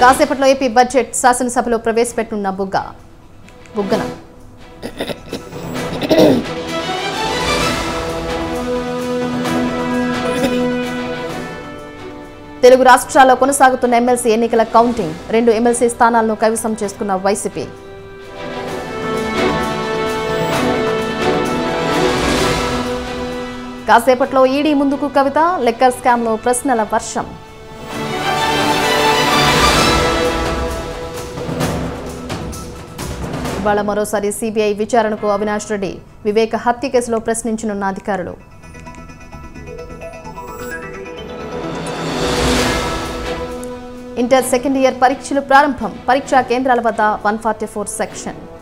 కాసేపట్లో AP budget శాసనసభలో ప్రవేశపెట్టనున్న బుగ్గ బుగ్గన తెలుగు రాష్ట్రాల్లో కొనసాగుతున్న ఎమ్మెల్సీ ఎన్నికల కౌంటింగ్ రెండు ఎమ్మెల్సీ స్థానాలను కైవసం చేసుకున్న వైసీపీ కాసేపట్లో ఈడీ ముందుకు కవిత లెక్కర్ స్కామ్లో ప్రశ్నల వర్షం ఇవాళ మరోసారి సిబిఐ విచారణకు అవినాష్ రెడ్డి వివేక హత్య కేసులో ప్రశ్నించనున్న అధికారులు ఇంటర్ సెకండ్ ఇయర్ పరీక్షలు ప్రారంభం పరీక్షా కేంద్రాల వద్ద వన్ ఫార్టీ ఫోర్ సెక్షన్